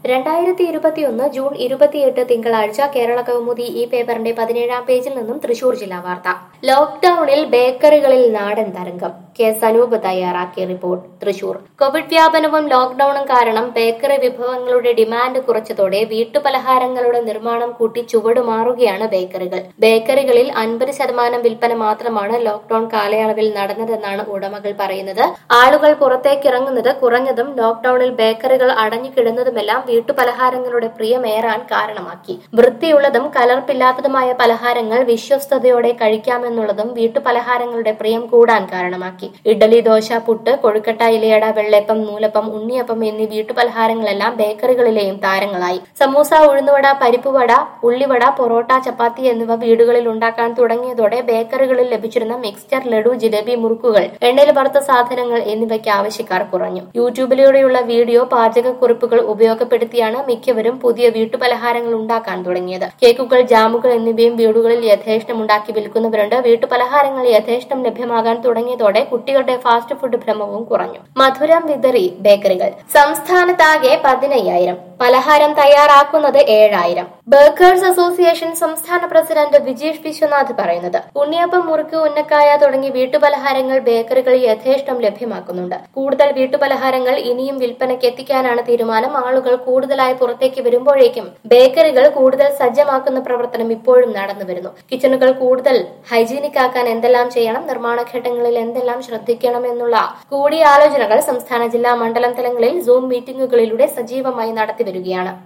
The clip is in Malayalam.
രണ്ടായിരത്തി ഇരുപത്തിയൊന്ന് ജൂൺ ഇരുപത്തിയെട്ട് തിങ്കളാഴ്ച കേരള കൗമുദി ഈ പേപ്പറിന്റെ പതിനേഴാം പേജിൽ നിന്നും തൃശൂർ ജില്ലാ വാർത്ത ലോക്ഡൌണിൽ ബേക്കറികളിൽ നാടൻ തരംഗം കെ സനൂപ് തയ്യാറാക്കിയ റിപ്പോർട്ട് തൃശൂർ കോവിഡ് വ്യാപനവും ലോക്ഡൌണും കാരണം ബേക്കറി വിഭവങ്ങളുടെ ഡിമാൻഡ് കുറച്ചതോടെ വീട്ടുപലഹാരങ്ങളുടെ നിർമ്മാണം കൂട്ടി ചുവടുമാറുകയാണ് ബേക്കറികൾ ബേക്കറികളിൽ അൻപത് ശതമാനം വിൽപ്പന മാത്രമാണ് ലോക്ഡൌൺ കാലയളവിൽ നടന്നതെന്നാണ് ഉടമകൾ പറയുന്നത് ആളുകൾ പുറത്തേക്കിറങ്ങുന്നത് കുറഞ്ഞതും ലോക്ഡൌണിൽ ബേക്കറികൾ അടഞ്ഞുകിടുന്നതുമെല്ലാം വീട്ടുപലഹാരങ്ങളുടെ പ്രിയമേറാൻ കാരണമാക്കി വൃത്തിയുള്ളതും കലർപ്പില്ലാത്തതുമായ പലഹാരങ്ങൾ വിശ്വസ്തയോടെ കഴിക്കാമെന്നുള്ളതും വീട്ടുപലഹാരങ്ങളുടെ പ്രിയം കൂടാൻ കാരണമാക്കി ഇഡ്ഡലി ദോശ പുട്ട് കൊഴുക്കട്ട ഇലയട വെള്ളയപ്പം നൂലപ്പം ഉണ്ണിയപ്പം എന്നീ വീട്ടുപലഹാരങ്ങളെല്ലാം ബേക്കറികളിലെയും താരങ്ങളായി സമൂസ ഉഴുന്നുവട പരിപ്പുവട ഉള്ളിവട പൊറോട്ട ചപ്പാത്തി എന്നിവ വീടുകളിൽ ഉണ്ടാക്കാൻ തുടങ്ങിയതോടെ ബേക്കറികളിൽ ലഭിച്ചിരുന്ന മിക്സ്ചർ ലഡു ജിലേബി മുറുക്കുകൾ എണ്ണയിൽ വറുത്ത സാധനങ്ങൾ എന്നിവയ്ക്ക് ആവശ്യക്കാർ കുറഞ്ഞു യൂട്യൂബിലൂടെയുള്ള വീഡിയോ പാചകക്കുറിപ്പുകൾ ഉപയോഗപ്പെടുത്തിയാണ് മിക്കവരും പുതിയ വീട്ടുപലഹാരങ്ങൾ ഉണ്ടാക്കാൻ തുടങ്ങിയത് കേക്കുകൾ ജാമുകൾ എന്നിവയും വീടുകളിൽ യഥേഷ്ടം ഉണ്ടാക്കി വിൽക്കുന്നവരുണ്ട് വീട്ടുപലഹാരങ്ങൾ യഥേഷ്ടം ലഭ്യമാകാൻ തുടങ്ങിയതോടെ കുട്ടികളുടെ ഫാസ്റ്റ് ഫുഡ് ഭ്രമവും കുറഞ്ഞു മധുരം വിതറി ബേക്കറികൾ സംസ്ഥാനത്താകെ പതിനയ്യായിരം പലഹാരം തയ്യാറാക്കുന്നത് ഏഴായിരം ബേക്കേഴ്സ് അസോസിയേഷൻ സംസ്ഥാന പ്രസിഡന്റ് വിജീഷ് വിശ്വനാഥ് പറയുന്നത് ഉണ്ണിയപ്പം മുറുക്ക് ഉന്നക്കായ തുടങ്ങി വീട്ടുപലഹാരങ്ങൾ ബേക്കറികൾ യഥേഷ്ടം ലഭ്യമാക്കുന്നുണ്ട് കൂടുതൽ വീട്ടുപലഹാരങ്ങൾ ഇനിയും വിൽപ്പനയ്ക്ക് എത്തിക്കാനാണ് തീരുമാനം ആളുകൾ കൂടുതലായി പുറത്തേക്ക് വരുമ്പോഴേക്കും ബേക്കറികൾ കൂടുതൽ സജ്ജമാക്കുന്ന പ്രവർത്തനം ഇപ്പോഴും നടന്നു വരുന്നു കിച്ചണുകൾ കൂടുതൽ ഹൈജീനിക് ആക്കാൻ എന്തെല്ലാം ചെയ്യണം നിർമ്മാണ ഘട്ടങ്ങളിൽ എന്തെല്ലാം ശ്രദ്ധിക്കണം എന്നുള്ള കൂടിയാലോചനകൾ സംസ്ഥാന ജില്ലാ മണ്ഡലം തലങ്ങളിൽ സൂം മീറ്റിംഗുകളിലൂടെ സജീവമായി നടത്തിവരികയാണ്